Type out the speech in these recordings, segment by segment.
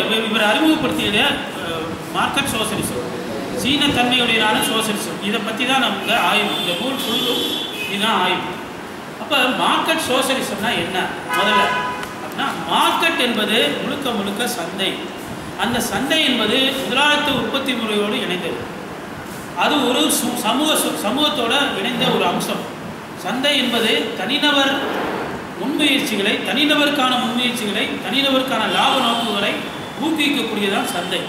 இவர் இவர் அறிமுகப்படுத்தியது மார்க்கெட் சோசலிசம் சீன தன்மையுடையதான சோசலிசம் இதை பற்றி தான் நம்ம ஆய்வு இந்த நூல் ஃபுல்லும் இதுதான் ஆய்வு அப்போ மார்க்கெட் சோசலிசம்னா என்ன முதல்ல அப்படின்னா மார்க்கெட் என்பது முழுக்க முழுக்க சந்தை அந்த சந்தை என்பது முதலாளித்துவ உற்பத்தி முறையோடு இணைந்தது அது ஒரு சு- சமூக சு- சமூகத்தோட இணைந்த ஒரு அம்சம் சந்தை என்பது தனிநபர் முன்முயற்சிகளை தனிநபருக்கான முன்முயற்சிகளை தனிநபருக்கான லாப நோக்குகளை ஊக்குவிக்கக்கூடியதான் சந்தை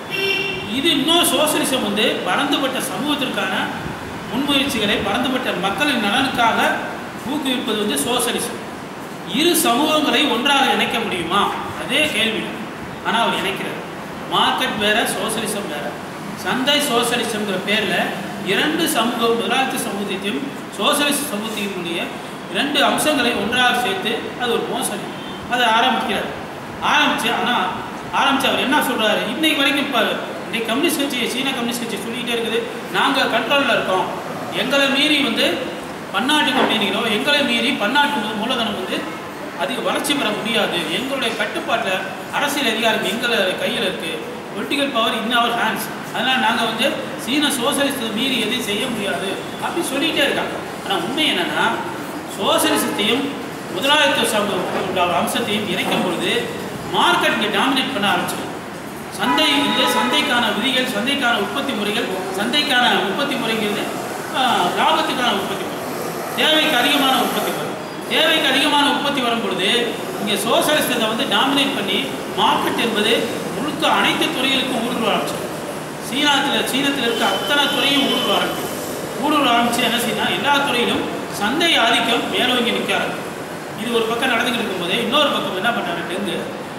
இது இன்னும் சோசலிசம் வந்து பரந்துபட்ட சமூகத்திற்கான முன்முயற்சிகளை பரந்துபட்ட மக்களின் நலனுக்காக ஊக்குவிப்பது வந்து சோசலிசம் இரு சமூகங்களை ஒன்றாக இணைக்க முடியுமா அதே கேள்வி ஆனால் அவர் இணைக்கிறார் மார்க்கெட் வேற சோசலிசம் வேற சந்தை சோசலிசம்ங்கிற பேரில் இரண்டு சமூக முதலாளித்த சமூகத்தையும் சோசலிச சமூகத்தினுடைய இரண்டு அம்சங்களை ஒன்றாக சேர்த்து அது ஒரு மோசடி அதை ஆரம்பிக்கிறார் ஆரம்பிச்சு ஆனால் ஆரம்பிச்சு அவர் என்ன சொல்றாரு இன்னைக்கு வரைக்கும் இப்போ இன்னைக்கு கம்யூனிஸ்ட் கட்சி சீன கம்யூனிஸ்ட் கட்சி சொல்லிக்கிட்டே இருக்குது நாங்கள் கண்ட்ரோலில் இருக்கோம் எங்களை மீறி வந்து பன்னாட்டு கம்பெனிகளோ எங்களை மீறி பன்னாட்டு மூ- மூலதனம் வந்து அதிக வளர்ச்சி பெற முடியாது எங்களுடைய கட்டுப்பாட்டில் அரசியல் அதிகாரம் எங்களை கையில் இருக்குது political power in our hands அதனால் நாங்கள் வந்து சீன சோசலிசத்தை மீறி எதையும் செய்ய முடியாது அப்படி சொல்லிகிட்டே இருக்காங்க ஆனால் உண்மை என்னென்னா சோசலிசத்தையும் முதலாளித்துவ சமூக அம்சத்தையும் இணைக்கும் பொழுது மார்க்கெட் இங்கே டாமினேட் பண்ண ஆரம்பிச்சிடும் சந்தை வந்து சந்தைக்கான விதிகள் சந்தைக்கான உற்பத்தி முறைகள் சந்தைக்கான உற்பத்தி முறைங்கிறது ஆஹ், லாபத்துக்கான உற்பத்தி முறை தேவைக்கு அதிகமான உற்பத்தி வரும் தேவைக்கு அதிகமான உற்பத்தி வரும் பொழுது இங்கே சோசலிசத்தை வந்து டாமினேட் பண்ணி மார்க்கெட் என்பது முழுக்க அனைத்து துறைகளுக்கும் ஊடுருவ ஆரம்பிச்சிடும் சீனாத்தில் சீனத்தில் இருக்க அத்தனை துறையும் ஊடுருவ ஆரம்பிக்கும் ஊடுருவ ஆரம்பிச்சு என்ன செய்யணும் எல்லா துறையிலும் சந்தை ஆதிக்கம் மேலோங்கி நிற்க ஆரம்பிக்கும் இது ஒரு பக்கம் நடந்துக்கிட்டு இருக்கும்போது இன்னொரு பக்கம் என்ன பண்ணாங்க டெங்கு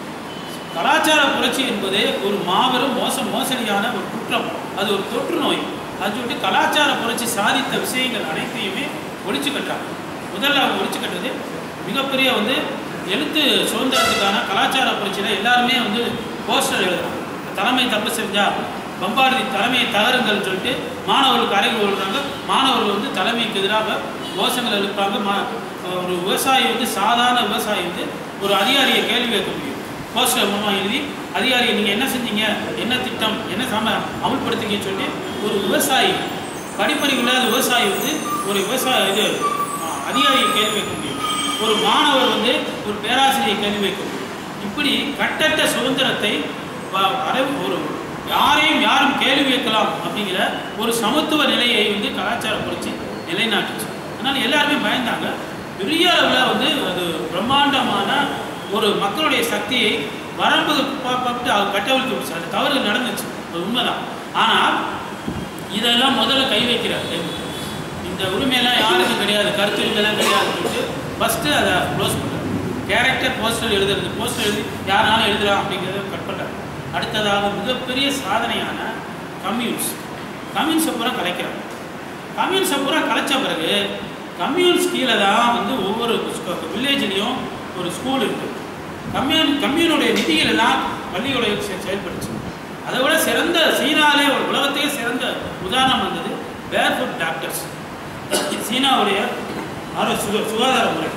கலாச்சார புரட்சி என்பது ஒரு மாபெரும் மோச மோசடியான ஒரு குற்றம் அது ஒரு தொற்று நோய் அது சொல்லிட்டு கலாச்சார புரட்சி சாதித்த விஷயங்கள் அனைத்தையுமே ஒழிச்சு கட்டுறாங்க முதல்ல அவங்க ஒழிச்சு கட்டுறது மிகப்பெரிய வந்து எழுத்து சுதந்திரத்துக்கான கலாச்சார புரட்சியில் எல்லாருமே வந்து போஸ்டர் எழுதுறாங்க தலைமை தப்பு செஞ்சா பம்பாரதி தலைமையை தகருங்கள்னு சொல்லிட்டு மாணவர்களுக்கு அறைகள் விடுறாங்க மாணவர்கள் வந்து தலைமைக்கு எதிராக கோஷங்கள் எழுப்பாங்க மா ஒரு விவசாயி வந்து சாதாரண விவசாயி வந்து ஒரு அதிகாரியை கேள்வி கேட்க முடியும் போஸ்டர் மூலமாக எழுதி அதிகாரி நீங்கள் என்ன செஞ்சீங்க என்ன திட்டம் என்ன சம அமல்படுத்துங்கன்னு சொல்லி ஒரு விவசாயி படிப்பறிவு இல்லாத விவசாயி வந்து ஒரு விவசாய இது ஆ, அதிகாரியை கேள்வி கேட்க முடியும் ஒரு மாணவர் வந்து ஒரு பேராசிரியை கேள்வி கேட்க முடியும் இப்படி கட்டற்ற சுதந்திரத்தை வ- வரை- ஒரு யாரையும் யாரும் கேள்வி கேட்கலாம் அப்படிங்கிற ஒரு சமத்துவ நிலையை வந்து கலாச்சார புரட்சி நிலைநாட்டுச்சு அதனால் எல்லாருமே பயந்தாங்க பெரிய அளவில் வந்து அது பிரம்மாண்டமான ஒரு மக்களுடைய சக்தியை வரம்பு பார்த்து அவர் கட்டவிழ்த்து விட்டுச்சு அந்த தவறுகள் நடந்துச்சு அது உண்மைதான் ஆனால் இதெல்லாம் முதல்ல கை வைக்கிறார் இந்த உரிமையெல்லாம் யாருக்கும் கிடையாது கருத்து உரிமையெல்லாம் கிடையாது சொல்லிட்டு ஃபஸ்ட்டு அதை க்ளோஸ் பண்ணுறாரு கேரக்டர் போஸ்டர் எழுதுறது போஸ்டர் எழுதி யாருனாலும் எழுதலாம் அப்படிங்கிறத கட் பண்ணுறாரு அடுத்ததாக மிகப்பெரிய சாதனையான கம்யூன்ஸ் கம்யூன்ஸை பூரா கலைக்கிறாங்க கம்யூன்ஸை பூரா கலைச்ச பிறகு கம்யூன்ஸ் கீழே தான் வந்து ஒவ்வொரு வில்லேஜ்லேயும் ஒரு ஸ்கூல் இருக்குது கம்யூன் கம்யூனுடைய நிதிகள் எல்லாம் பள்ளியோடைய செ- செயல்பட்டுச்சு அதை விட சிறந்த சீனாலே ஒரு உலகத்தையே சிறந்த உதாரணம் வந்தது பேர்ஃபுட் டாக்டர்ஸ் சீனாவுடைய ஆரோக்கிய சுக சுகாதார முறை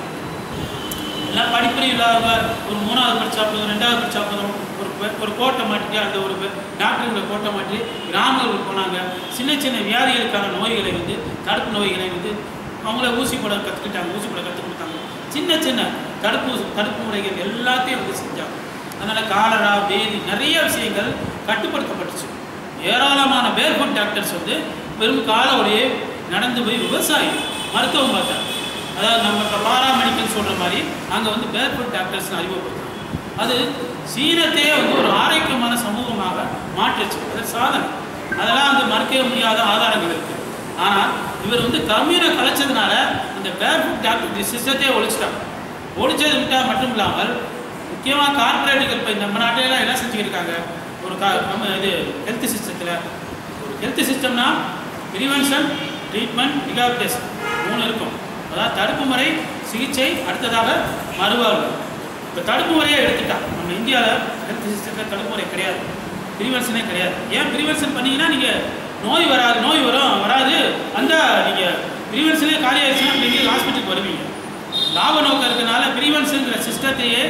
எல்லாம் படிப்பறிவு இல்லாதவங்க ஒரு மூணாவது படிச்சா போதும் ரெண்டாவது படிச்சா போதும் ஒரு பெ- ஒரு கோட்டை மாட்டிட்டு அந்த ஒரு பெ- டாக்டருங்களை கோட்டை மாட்டி கிராமங்களுக்கு போனாங்க சின்ன சின்ன வியாதிகளுக்கான நோய்களை வந்து தடுப்பு நோய்களை வந்து அவங்கள ஊசி போட கற்றுக்கிட்டாங்க ஊசி போட கற்றுக் கொடுத்தாங்க சின்ன சின்ன தடுப்பு தடுப்பு முறைகள் எல்லாத்தையும் வந்து செஞ்சாங்க அதனால் காலரா பேதி நிறைய விஷயங்கள் கட்டுப்படுத்தப்பட்டுச்சு ஏராளமான பேர்ஃபுட் டாக்டர்ஸ் வந்து பெரும் காலோடையே நடந்து போய் விவசாயி மருத்துவம் பார்த்தாங்க அதாவது நம்ம இப்போ பாராமெடிக்கல் சொல்கிற மாதிரி அங்கே வந்து பேர்ஃபுட் டாக்டர்ஸ் அறிமுகப்படுத்துறாங்க அது சீனத்தையே வந்து ஒரு ஆரோக்கியமான சமூகமாக மாற்றுச்சு அது சாதனை அதெல்லாம் வந்து மறுக்கவே முடியாத ஆதாரங்கள் இருக்குது ஆனால் இவர் வந்து கம்யூனை கலைச்சதுனால அந்த பேர்ஃபுட் டாக்டர் சிஸ்டத்தையே ஒழிச்சிட்டாங்க ஒழிச்சது விட்டால் மட்டும் இல்லாமல் முக்கியமாக கார்ப்பரேட்டுகள் இப்போ நம்ம நாட்டிலலாம் என்ன செஞ்சுக்கிருக்காங்க ஒரு கா நம்ம இது ஹெல்த் சிஸ்டத்தில் ஒரு ஹெல்த் சிஸ்டம்னா ப்ரிவென்ஷன் ட்ரீட்மெண்ட் ரிகாபிடேஷன் மூணு இருக்கும் அதாவது தடுப்பு முறை சிகிச்சை அடுத்ததாக மறுவாழ்வு இப்போ தடுப்பு முறையை எடுத்துட்டா நம்ம இந்தியாவில் ஹெல்த் சிஸ்டத்தில் தடுப்பு முறை கிடையாது ப்ரிவென்ஷனே கிடையாது ஏன் ப்ரிவென்ஷன் பண்ணீங்கன்னா நீங்கள் நோய் வராது நோய் வரும் வராது அந்த நீங்கள் ப்ரிவென்ஷனே காலி ஆயிடுச்சுன்னா நீங்கள் ஹாஸ்பிட்டலுக்கு வருவீங்க லாப நோக்கம் இருக்கனால ப்ரிவென்ஷனுங்கிற சிஸ்டத்தையே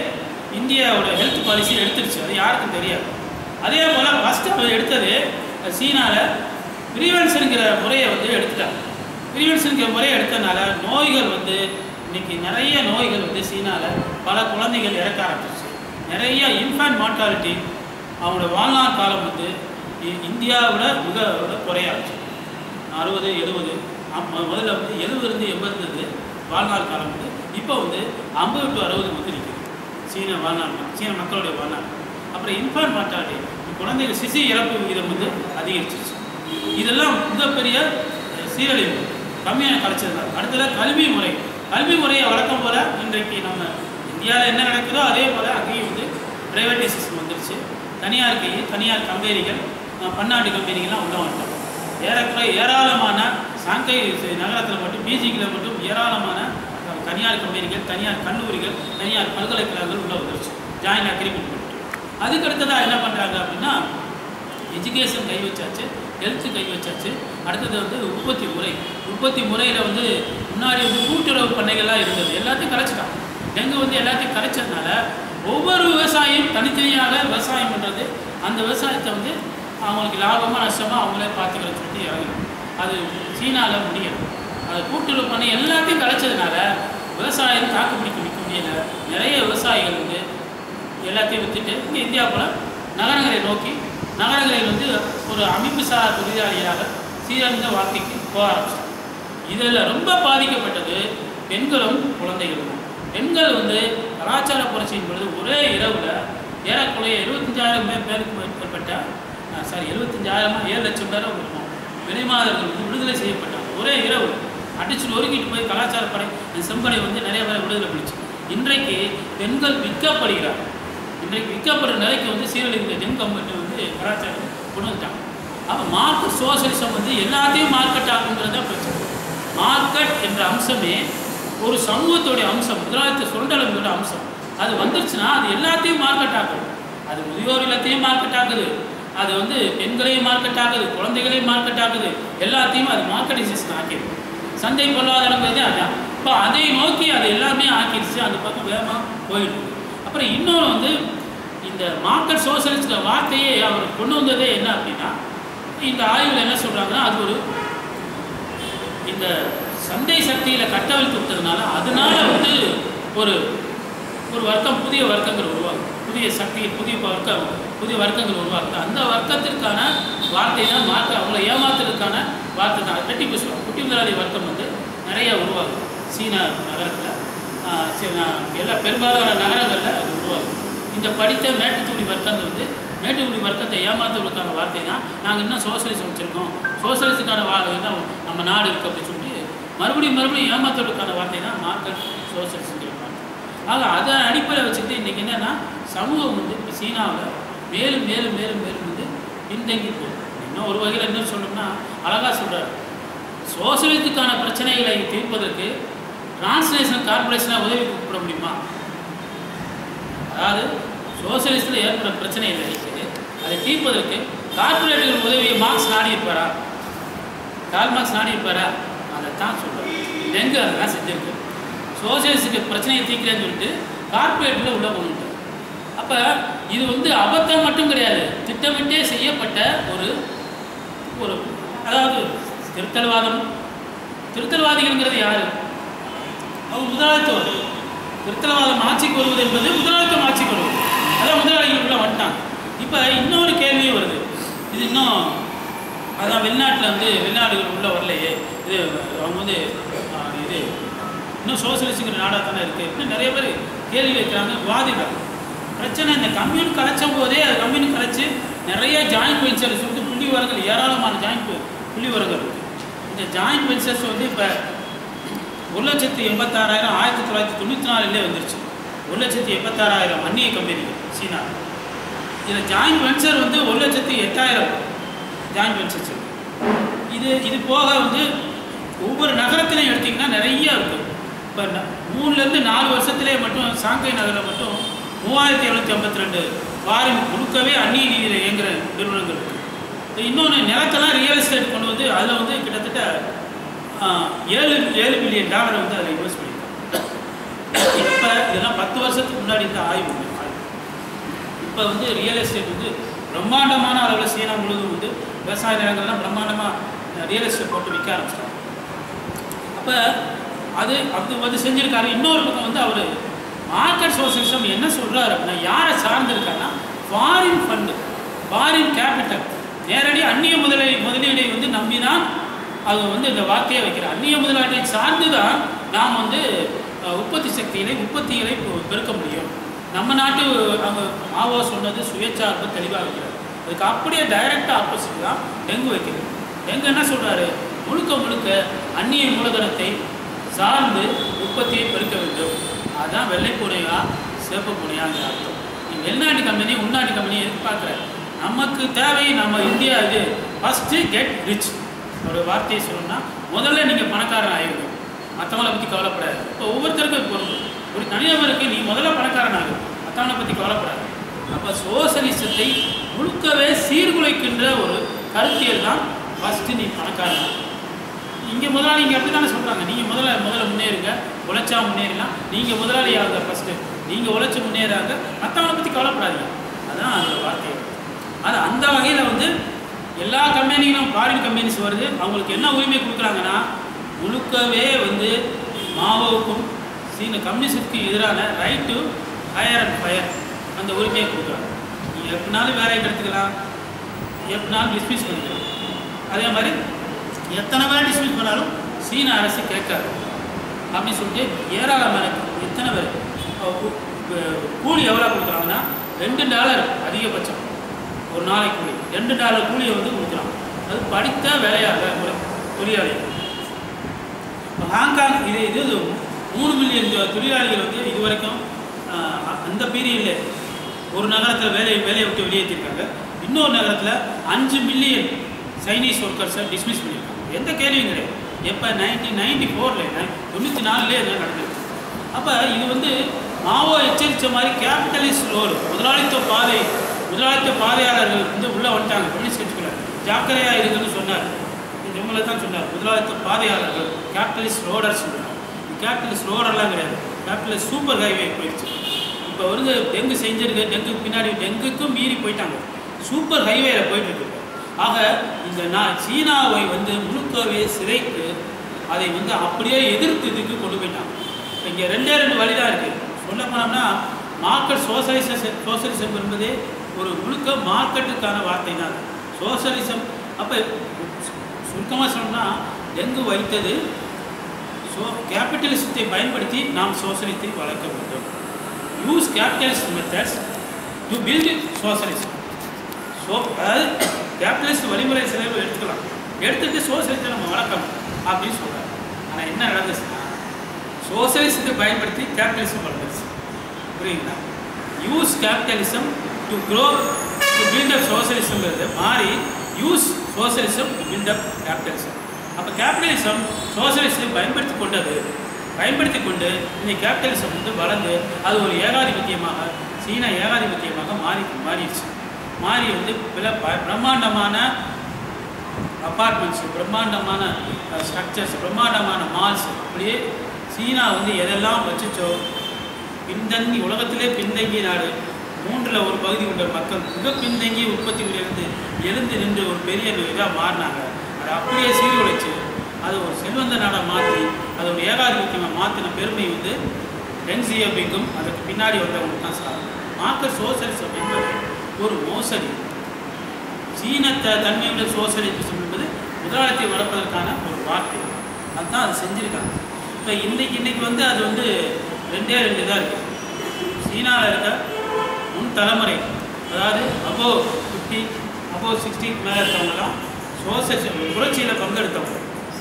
இந்தியாவோட ஹெல்த் பாலிசி எடுத்துருச்சு அது யாருக்கும் தெரியாது அதே போல் ஃபஸ்ட்டு அவர் எடுத்தது சீனாவில் ப்ரிவென்ஷனுங்கிற முறையை வந்து எடுத்துட்டாங்க ப்ரிவென்ஷனுங்கிற முறையை எடுத்தனால நோய்கள் வந்து இன்னைக்கு நிறைய நோய்கள் வந்து சீனாவில் பல குழந்தைகள் இறக்க ஆரம்பிச்சிச்சு நிறைய இன்ஃபேண்ட் மார்ட்டாலிட்டி அவங்களோட வாழ்நாள் காலம் வந்து இ- இந்தியாவோட மிக விட குறைய ஆரம்பிச்சு அறுபது எழுபது முதல்ல வந்து எழுபதுலேருந்து எண்பது இருந்தது வாழ்நாள் காலம் வந்து இப்போ வந்து ஐம்பது டு அறுபது வந்து நிற்குது சீன வாழ்நாள் ம- சீன மக்களுடைய வாழ்நாள் அப்புறம் இன்ஃபான்ட் மார்ட்டாலிட்டி குழந்தைகள் சிசு இறப்பு விகிதம் வந்து அதிகரிச்சிருச்சு இதெல்லாம் மிகப்பெரிய அஹ், சீரழிவு கம்மியான கலைச்சல் அடுத்தது கல்வி முறை கல்வி முறையை வழக்கம் போல இன்றைக்கு நம்ம இந்தியாவில் என்ன நடக்குதோ அதே போல் அங்கேயும் வந்து ப்ரைவேட்டைசேஷன் வந்துருச்சு தனியார் கை தனியார் கம்பெனிகள் அஹ், பன்னாட்டு கம்பெனிகள்லாம் உள்ள வந்துட்டாங்க ஏறக்குறைய ஏராளமான சாங்கை நகரத்தில் மட்டும் பீஜிங்கில் மட்டும் ஏராளமான அஹ், தனியார் கம்பெனிகள் தனியார் கல்லூரிகள் தனியார் பல்கலைக்கழகங்கள் உள்ள வந்துருச்சு ஜாயின் அக்ரிமெண்ட் பண்ணிட்டு அதுக்கு அடுத்ததாக என்ன பண்ணுறாங்க அப்படின்னா எஜுகேஷன் கை வச்சாச்சு ஹெல்த்து கை வச்சாச்சு அடுத்தது வந்து உற்பத்தி முறை உற்பத்தி முறையில் வந்து முன்னாடி வந்து கூட்டுறவு பண்ணைகள்லாம் இருந்தது எல்லாத்தையும் கலைச்சிட்டாங்க டெங்கு வந்து எல்லாத்தையும் கலைச்சதுனால ஒவ்வொரு விவசாயியும் தனித்தனியாக விவசாயம் பண்ணுறது அந்த விவசாயத்தை வந்து அவங்களுக்கு லாபமாக நஷ்டமாக அவங்களே பார்த்துக்கிற சொல்லிட்டு இறங்கணும் அது சீனாவில் முடியும் அது கூட்டுறவு பண்ணை எல்லாத்தையும் கலைச்சதுனால விவசாயம் தாக்கு பிடிக்க நிற்க முடியல நிறைய விவசாயிகள் வந்து எல்லாத்தையும் விற்றுட்டு இங்கே இந்தியாவில் நகரங்களை நோக்கி நகரங்களில் வந்து ஒரு அமைப்பு சாரா தொழிலாளியாக சீரழிந்த வாழ்க்கைக்கு போக ஆரம்பிச்சிட்டாங்க இதில் ரொம்ப பாதிக்கப்பட்டது பெண்களும் குழந்தைகளும் பெண்கள் வந்து கலாச்சார புரட்சியின் பொழுது ஒரே இரவில் ஏறக்குறைய எழுபத்தஞ்சாயிரம் பேர் பேருக்கு மேற்பட்ட சாரி எழுபத்தஞ்சாயிரமா ஏழு லட்சம் பேரும் இருக்கும் வெளிமாதர்கள் வந்து விடுதலை செய்யப்பட்டாங்க ஒரே இரவு அடிச்சு நொறுக்கிட்டு போய் கலாச்சார படை இந்த செம்படை வந்து நிறைய பேரை விடுதலை பண்ணிச்சு இன்றைக்கு பெண்கள் விற்கப்படுகிறார் இன்றைக்கு விற்கப்படுற நிலைக்கு வந்து சீரழிந்த ஜெம் கம்பெனி வந்து கலாச்சாரம் கொண்டு வந்துட்டாங்க அப்போ மார்க்கெட் சோசியலிசம் வந்து எல்லாத்தையும் மார்க்கெட் ஆகுங்கிறது தான் பிரச்சனை மார்க்கெட் என்ற அம்சமே ஒரு சமூகத்துடைய அம்சம் முதலாளித்த சுரண்டலங்களோட அம்சம் அது வந்துருச்சுன்னா அது எல்லாத்தையும் மார்க்கெட் ஆகுது அது முதியோர் இல்லத்தையும் மார்க்கெட் ஆகுது அது வந்து பெண்களையும் மார்க்கெட் ஆகுது குழந்தைகளையும் மார்க்கெட் ஆகுது எல்லாத்தையும் அது மார்க்கெட்டைசேஷன் ஆக்கிடுது சந்தை பொருளாதாரங்கிறதே அதான் இப்போ அதை நோக்கி அது எல்லாமே ஆக்கிடுச்சு அந்த பக்கம் வேகமாக போயிடுது அப்புறம் இன்னொன்று வந்து இந்த மார்க்கெட் சோசியலிஸ்ட் வார்த்தையே அவர் கொண்டு வந்ததே என்ன அப்படின்னா இந்த ஆய்வில் என்ன சொல்கிறாங்கன்னா அது ஒரு இந்த சந்தை சக்தியில் கட்டவிழ்த்து விட்டதுனால அதனால வந்து ஒரு ஒரு வர்க்கம் புதிய வர்க்கங்கள் உருவாகும் புதிய சக்தி புதிய வர்க்கம் புதிய வர்க்கங்கள் உருவாகுது அந்த வர்க்கத்திற்கான வார்த்தை தான் மார்க்க அவங்கள ஏமாத்துறதுக்கான வார்த்தை தான் கட்டி பேசுவாங்க குட்டி முதலாளி வர்க்கம் வந்து நிறைய உருவாகுது சீன நகரத்தில் எல்லா பெரும்பாலான நகரங்களில் அது உருவாகுது இந்த படித்த மேட்டுக்குடி வர்க்கங்கள் வந்து மேட்டுக்குடி வர்க்கத்தை ஏமாத்துவதற்கான வார்த்தை தான் நாங்கள் இன்னும் சோசியலிசம் வச்சுருக்கோம் சோசியலிசத்துக்கான வா என்ன நம்ம நாடு இருக்குது அப்படின்னு சொல்லி மறுபடியும் மறுபடியும் ஏமாத்துவதற்கான வார்த்தை தான் மார்க்கெட் சோசியலிசங்கிற வார்த்தை ஆக அதை அடிப்படையில் வச்சுக்கிட்டு இன்றைக்கி என்னென்னா சமூகம் வந்து இப்போ சீனாவில் மேலும் மேலும் மேலும் மேலும் வந்து பின்தங்கி போகுது இன்னும் ஒரு வகையில் என்ன சொல்லணும்னா அழகாக சொல்கிறார் சோசியலிசத்துக்கான பிரச்சனைகளை தீர்ப்பதற்கு டிரான்ஸ்லேஷன் கார்பரேஷனாக உதவி கூப்பிட முடியுமா அதாவது சோசியலிஸ்டில் ஏற்படுற பிரச்சனைகளுக்கு அதை தீர்ப்பதற்கு கார்பரேட்டுகள் உதவியை மார்க்ஸ் நாடி இருப்பாரா கால் மார்க்ஸ் நாடி இருப்பாரா அதை தான் சொல்கிறேன் டெங்கு அதெல்லாம் செஞ்சுருக்கு சோசியலிஸ்டுக்கு பிரச்சனையை தீர்க்கிறேன்னு சொல்லிட்டு கார்பரேட்டில் உள்ள கொண்டு அப்போ இது வந்து அபத்தம் மட்டும் கிடையாது திட்டமிட்டே செய்யப்பட்ட ஒரு ஒரு அதாவது திருத்தல்வாதம் திருத்தல்வாதிகள்ங்கிறது யாரு அவங்க முதலாளித்துவம் திருத்தலவாதம் ஆட்சிக்கு வருவது என்பது முதலாளித்துவம் ஆட்சிக்கு வருவது அதான் முதலாளிகள் உள்ள வந்துட்டாங்க இப்போ இன்னொரு கேள்வியும் வருது இது இன்னும் அதான் வெளிநாட்டில் வந்து வெளிநாடுகள் உள்ள வரலையே இது அவங்க வந்து ஆ, இது இன்னும் சோசியலிஸ்டுங்கிற நாடாக தானே இருக்குது இன்னும் நிறைய பேர் கேள்வி வைக்கிறாங்க வாதிகள் பிரச்சனை இந்த கம்யூன் கலைச்சும் போதே அது கம்யூன் கலைச்சு நிறைய ஜாயிண்ட் வெஞ்சர்ஸ் வந்து புள்ளி வரங்கள் ஏராளமான ஜாயிண்ட் புள்ளி வரங்கள் இருக்குது இந்த ஜாயிண்ட் வெஞ்சர்ஸ் வந்து இப்போ ஒரு லட்சத்தி எண்பத்தாறாயிரம் ஆயிரத்தி தொள்ளாயிரத்தி தொண்ணூற்றி நாலுலேயே வந்துருச்சு ஒரு லட்சத்தி எண்பத்தாறாயிரம் அந்நிய கம்பெனிகள் சீனா இதில் ஜாயிண்ட் வெஞ்சர் வந்து ஒரு லட்சத்தி எட்டாயிரம் ஜாயிண்ட் வெஞ்சர்ஸ் இருக்கு இது இது போக வந்து ஒவ்வொரு நகரத்திலையும் எடுத்திங்கன்னா நிறைய இருக்குது இப்போ மூணுலேருந்து நாலு வருஷத்துலேயே மட்டும் சாங்கை நகரில் மட்டும் மூவாயிரத்தி எழுநூற்றி ஐம்பத்தி ரெண்டு ஃபாரின் முழுக்கவே அந்நிய நீதியில் இயங்குகிற நிறுவனங்கள் இருக்குது இன்னொன்று நிலத்தெல்லாம் ரியல் எஸ்டேட் கொண்டு வந்து அதில் வந்து கிட்டத்தட்ட ஆஹ், ஏழு ஏழு பில்லியன் டாலரை வந்து அதில் இன்வெஸ்ட் பண்ணியிருக்காங்க இப்போ இதெல்லாம் பத்து வருஷத்துக்கு முன்னாடி இந்த ஆய்வு இப்போ வந்து ரியல் எஸ்டேட் வந்து பிரம்மாண்டமான அளவில் சீனா முழுவதும் வந்து விவசாய நிலங்கள்லாம் பிரம்மாண்டமாக ரியல் எஸ்டேட் போட்டு விற்க ஆரம்பிச்சிட்டாங்க அப்போ அது அது வந்து செஞ்சுருக்காரு இன்னொரு பக்கம் வந்து அவர் மார்க்கெட் சோசியலிசம் என்ன சொல்கிறாரு அப்படின்னா யாரை சார்ந்திருக்காருன்னா ஃபாரின் ஃபண்டு ஃபாரின் கேபிட்டல் நேரடி அந்நிய முதலீ முதலீடை வந்து நம்பி தான் அது வந்து இந்த வார்த்தையை வைக்கிறார் அந்நிய முதலீட்டை சார்ந்து தான் நாம் வந்து அஹ், உற்பத்தி சக்திகளை உற்பத்திகளை பெ- பெருக்க முடியும் நம்ம நாட்டு அவங்க மாவோ சொன்னது சுயச்சார்பு தெளிவாக வைக்கிறார் அதுக்கு அப்படியே டைரக்டாக ஆப்போசிட் தான் டெங்கு வைக்கிறது டெங்கு என்ன சொல்கிறாரு முழுக்க முழுக்க அந்நிய மூலதனத்தை சார்ந்து உற்பத்தியை பெருக்க வேண்டும் அதுதான் வெள்ளை பூனையா சிவப்பு பூனையாங்கிற அர்த்தம் நீ வெளிநாட்டு கம்பெனி உள்நாட்டு கம்பெனி எதிர்பார்க்குற நமக்கு தேவை நம்ம இந்தியா இது ஃபஸ்ட்டு கெட் ரிச் ஒரு வார்த்தையை சொல்லணும்னா முதல்ல நீங்கள் பணக்காரன் ஆகிடும் மற்றவங்கள பற்றி கவலைப்படாது இப்போ ஒவ்வொருத்தருக்கும் பொறுப்பு ஒரு தனியாருக்கு நீ முதல்ல பணக்காரன் ஆகும் மற்றவனை பற்றி கவலைப்படாது அப்போ சோசலிசத்தை முழுக்கவே சீர்குலைக்கின்ற ஒரு கருத்தியல் தான் ஃபஸ்ட்டு நீ பணக்காரன் ஆகு. இங்கே முதலாளி இங்கே அப்படி தானே சொல்கிறாங்க நீங்கள் முதல்ல முதல்ல முன்னேறுங்க உழைச்சா முன்னேறலாம் நீங்கள் முதலாளி ஆகுங்க ஃபஸ்ட்டு நீங்கள் உழைச்சி முன்னேறாங்க மற்றவங்களை பற்றி கவலைப்படாதீங்க அதான் அதோட வார்த்தை அது அந்த வகையில் வந்து எல்லா கம்பெனிகளும் ஃபாரின் கம்பெனிஸ் வருது அவங்களுக்கு என்ன உரிமை கொடுக்குறாங்கன்னா முழுக்கவே வந்து மாவோவுக்கும் சீன கம்யூனிஸ்டுக்கு எதிரான right to hire and fire அந்த உரிமையை கொடுக்குறாங்க நீங்கள் எப்படினாலும் வேலையை எடுத்துக்கலாம் எப்படினாலும் டிஸ்மிஸ் பண்ணிக்கலாம் அதே மாதிரி எத்தனை பேர் டிஸ்மிஸ் பண்ணாலும் சீன அரசு கேட்காது அப்படின்னு சொல்லிட்டு ஏராளமான எத்தனை பேர் அஹ் கூ- அஹ் கூலி எவ்வளோ கொடுக்குறாங்கன்னா ரெண்டு டாலர் அதிகபட்சம் ஒரு நாளைக்கு கூலி ரெண்டு டாலர் கூலியை வந்து கொடுக்குறாங்க அது படித்த வேலையாக ஒரு தொழிலாளி இப்போ ஹாங்காங் இது இது மூணு மில்லியன் தொழிலாளிகள் வந்து இது வரைக்கும் ஆஹ், அந்த பீரியடில் ஒரு நகரத்தில் வேலையை வேலையை விட்டு வெளியேற்றிருக்காங்க இன்னொரு நகரத்தில் அஞ்சு மில்லியன் சைனீஸ் ஒர்க்கர்ஸை டிஸ்மிஸ் பண்ணியிருக்காங்க எந்த கேள்வியும் கிடையாது எப்போ நைன்டீன் நைன்டி ஃபோரில் தொண்ணூற்றி நாலுலேயே இதெல்லாம் நடந்திருக்கு அப்போ இது வந்து மாவோ எச்சரித்த மாதிரி கேபிட்டலிஸ்ட் ரோல் முதலாளித்துவ பாதை முதலாளித்துவ பாதையாளர்கள் வந்து உள்ளே வந்துட்டாங்க கம்யூனிஸ்ட் கட்சிக்குள்ள ஜாக்கிரதையாக இருக்குன்னு சொன்னார் இவங்களை தான் சொன்னார் முதலாளித்துவ பாதையாளர்கள் கேபிட்டலிஸ்ட் ரோடர்ஸ் கேபிட்டலிஸ்ட் ரோடர்லாம் கிடையாது கேபிட்டலிஸ்ட் சூப்பர் ஹைவே போயிடுச்சு இப்போ வந்து டெங்கு செஞ்சிருக்கு டெங்கு பின்னாடி டெங்குக்கும் மீறி போயிட்டாங்க சூப்பர் ஹைவேல போயிட்டு இருக்கு ஆக இந்த நான் சீனாவை வந்து முழுக்கவே சிதைத்து அதை வந்து அப்படியே எதிர்த்து இதுக்கு கொண்டு போயிட்டாங்க இங்கே ரெண்டே ரெண்டு வழி தான் இருக்குது சொல்ல போனோம்னா மார்க்கெட் சோசலிச சோசலிசம் என்பதே ஒரு முழுக்க மார்க்கெட்டுக்கான வார்த்தை தான் சோசலிசம் அப்போ சுருக்கமாக சொன்னா டெங்கு வைத்தது ஸோ கேபிட்டலிசத்தை பயன்படுத்தி நாம் சோசலிசத்தை வளர்க்க வேண்டும் use capitalist methods to build socialism so அதாவது கேபிட்டலிஸ்ட் வழிமுறை செலவு எடுத்துக்கலாம் எடுத்துட்டு சோசலிசத்தை நம்ம வளர்க்கணும் அப்படின்னு சொல்கிறாங்க ஆனால் என்ன நடந்துச்சுன்னா சோசலிசத்தை பயன்படுத்தி கேபிட்டலிசம் வளர்ந்துச்சு புரியுங்களா use capitalism to grow to build up சோசலிசம்ங்கிறது மாறி use socialism to build up capitalism அப்போ கேபிட்டலிசம் சோசலிசத்தை பயன்படுத்தி கொண்டது பயன்படுத்தி கொண்டு இந்த கேபிட்டலிசம் வந்து வளர்ந்து அது ஒரு ஏகாதிபத்தியமாக சீன ஏகாதிபத்தியமாக மாறி மாறிடுச்சு மாறி வந்து பிற ப- பிரம்மாண்டமான அப்பார்ட்மெண்ட்ஸ் பிரம்மாண்டமான ஸ்ட்ரக்சர்ஸ் பிரம்மாண்டமான மால்ஸ் அப்படியே சீனா வந்து எதெல்லாம் வச்சுச்சோ பின்தங்கி உலகத்திலே பின்தங்கிய நாடு மூன்றில் ஒரு பகுதி உள்ள மக்கள் மிக பின்தங்கிய உற்பத்தியிலிருந்து எழுந்து நின்று ஒரு பெரிய இதாக மாறினாங்க அதை அப்படியே சீர்குலைச்சு அது ஒரு செல்வந்த நாடாக மாற்றி அதை ஒரு ஏகாதிபத்தியமாக மாற்றின பெருமை வந்து டெங் சியோபிங்கும் அதுக்கு பின்னாடி வந்தவங்களுக்கு தான் சார் மார்க்கெட் சோசலிசம் என்பது ஒரு மோசடி சீன த தன்மையுள்ள சோசலிசம் என்பது முதலாளித்தை வளர்ப்பதற்கான ஒரு வார்த்தை அதுதான் அது செஞ்சுருக்காங்க இப்போ இன்னைக்கு இன்னைக்கு வந்து அது வந்து ரெண்டே ரெண்டு தான் இருக்குது சீனாவில் இருக்க முன் தலைமுறை அதாவது அபோ ஃபிஃப்டி அபோ சிக்ஸ்டிக்கு மேலே இருக்கவங்கலாம் சோசலிசம் புரட்சியில் பங்கெடுத்தவங்க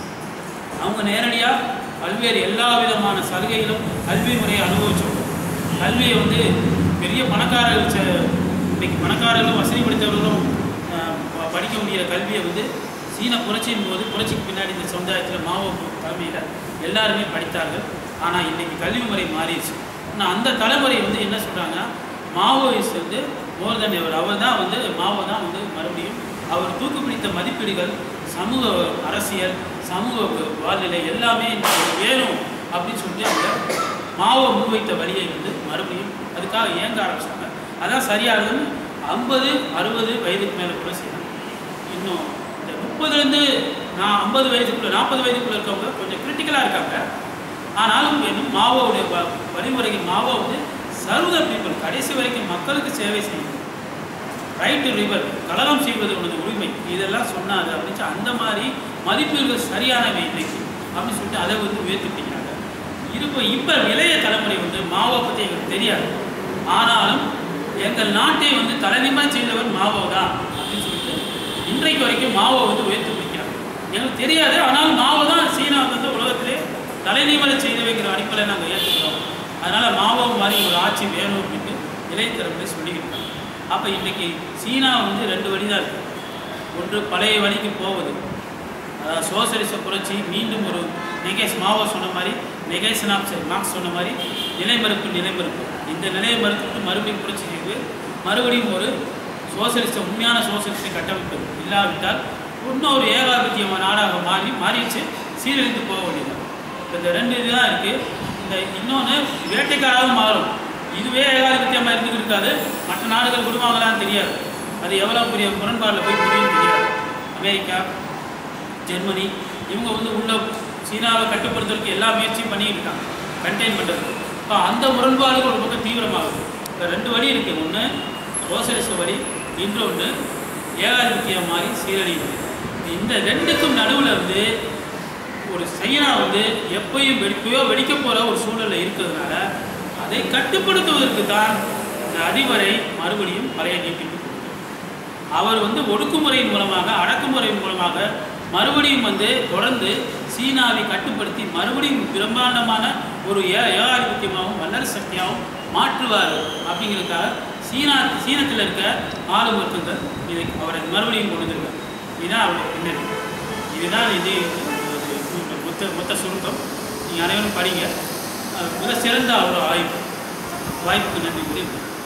அவங்க நேரடியாக பல்வேறு எல்லா விதமான சலுகைகளும் கல்வி முறையை அனுபவிச்சவங்க கல்வியை வந்து பெரிய பணக்காரர்கள் ச- இன்னைக்கு பணக்காரர்களும் வசதி படைத்தவர்களும் ஆஹ், ப- படிக்க முடிகிற கல்வியை வந்து சீன புரட்சியின் போது புரட்சிக்கு பின்னாடி இந்த சமுதாயத்தில் மாவோ தலைமையில் எல்லாருமே படித்தார்கள் ஆனால் இன்னைக்கு கல்வி முறை மாறிடுச்சு ஆனால் அந்த தலைமுறை வந்து என்ன சொல்கிறாங்கன்னா மாவோயிஸ்ட் வந்து மோர் தென் எவர் அவர் தான் வந்து மாவோ தான் வந்து மறுபடியும் அவர் தூக்கு பிடித்த மதிப்பீடுகள் சமூக அரசியல் சமூக வாழ்நிலை எல்லாமே எனக்கு வேணும் அப்படின்னு சொல்லிட்டு அவங்க மாவோ முன்வைத்த வழியை வந்து மறுபடியும் அதுக்காக இயங்க ஆரம்பிச்சாங்க அதான் சரியாகுதுன்னு ஐம்பது அறுபது வயதுக்கு மேலே கூட செய்யலாம் இன்னும் இந்த முப்பதுலேருந்து நான் ஐம்பது வயதுக்குள்ள நாற்பது வயதுக்குள்ள இருக்கவங்க கொஞ்சம் கிரிட்டிக்கலாக இருக்காங்க ஆனாலும் இன்னும் மாவோவுடைய வ- வழிமுறைகள் மாவோ வந்து சர்வ பீப்புள் கடைசி வரைக்கும் மக்களுக்கு சேவை செய்யும் ரைட் டு ரிவர் கலகம் செய்வது உனது உரிமை இதெல்லாம் சொன்னாரு அப்படின்னு சொல்லி அந்த மாதிரி மதிப்பீடுகள் சரியானவை இன்னைக்கு அப்படின்னு சொல்லிட்டு அதை வந்து உயர்த்திட்டீங்க இருப்ப இப்போ இளைய தலைமுறை வந்து மாவோ பற்றி எங்களுக்கு தெரியாது ஆனாலும் எங்கள் நாட்டை வந்து தலைநிமிரம் செய்தவர் மாவோ தான் அப்படின்னு சொல்லிட்டு இன்றைக்கு வரைக்கும் மாவோ வந்து உயர்த்தி பிடிக்கிறாங்க எங்களுக்கு தெரியாது ஆனாலும் மாவோ தான் சீனா வந்து உலகத்திலே தலைநிமிர செய்தவைங்கிற அடிப்படையில் நாங்கள் ஏற்றுக்கிறோம் அதனால் மாவோ மாதிரி ஒரு ஆட்சி வேணும் அப்படின்னு இளைய தலைமுறை சொல்லிக்கிட்டு இருக்காங்க அப்போ இன்னைக்கு சீனா வந்து ரெண்டு வழி தான் இருக்குது ஒன்று பழைய வழிக்கு போவது அதாவது சோசலிச புரட்சி மீண்டும் ஒரு நெகேஷ் மாவோ சொன்ன மாதிரி நெகேஷன் ஆஃப் மார்க்ஸ் சொன்ன மாதிரி நிலைமறுப்பு நிலைமறுப்பு இந்த நிலையை மறுத்துட்டு மறுபடியும் புரட்சி செய்து மறுபடியும் ஒரு சோசலிச உண்மையான சோசலிச கட்டமைப்பு இல்லாவிட்டால் இன்னொரு ஏகாதிபத்திய நாடாக மாறி மாறிடுச்சு சீரழிந்து போக வேண்டியது இப்ப இந்த ரெண்டு இதுதான் இருக்குது இந்த இன்னொன்று வேட்டைக்காராக மாறும் இதுவே ஏகாதிபத்தியமாக இருந்துட்டு இருக்காது மற்ற நாடுகள் விடுவாங்களான்னு தெரியாது அது எவ்வளோ பெரிய முரண்பாடில் போய் புரியும் தெரியாது அமெரிக்கா ஜெர்மனி இவங்க வந்து உள்ள சீனாவை கட்டுப்படுத்துறதுக்கு எல்லா முயற்சியும் பண்ணிட்டு இருக்காங்க கண்டெயின் பண்ணுறதுக்கு இப்போ அந்த முரண்பாடுகள் ஒரு பக்கம் தீவிரமாகுது இப்போ ரெண்டு வழி இருக்குது ஒன்று ரோசலிச வழி இன்னொன்று ஏகாதிபத்தியம் மாதிரி சீரழிவு இந்த ரெண்டுக்கும் நடுவில் வந்து ஒரு சைனா வந்து எப்பயும் வெடிப்பையோ வெடிக்க போகிற ஒரு சூழலில் இருக்கிறதுனால அதை கட்டுப்படுத்துவதற்கு தான் இந்த அதிபரை மறுபடியும் பழைய நீட்டிப்பு கொடுத்தார். அவர் வந்து ஒடுக்குமுறையின் மூலமாக அடக்குமுறையின் மூலமாக மறுபடியும் வந்து தொடர்ந்து சீனாவை கட்டுப்படுத்தி மறுபடியும் பிரம்மாண்டமான ஒரு ஏ ஏகாதிபத்தியமாகவும் வல்லரசு சக்தியாகவும் மாற்றுவார் அப்படிங்கிறதுக்காக சீனா சீனத்தில் இருக்க ஆளும் வர்க்கங்கள் இதை அவரை மறுபடியும் கொண்டு வந்திருக்காங்க இதுதான் அவருடைய பின்னணி இதுதான் இது ஒரு மொத்த மொத்த சுருக்கம் நீங்கள் அனைவரும் படிங்க அஹ் மிக சிறந்த ஒரு ஆய்வு வாய்ப்புக்கு நன்றி கூறி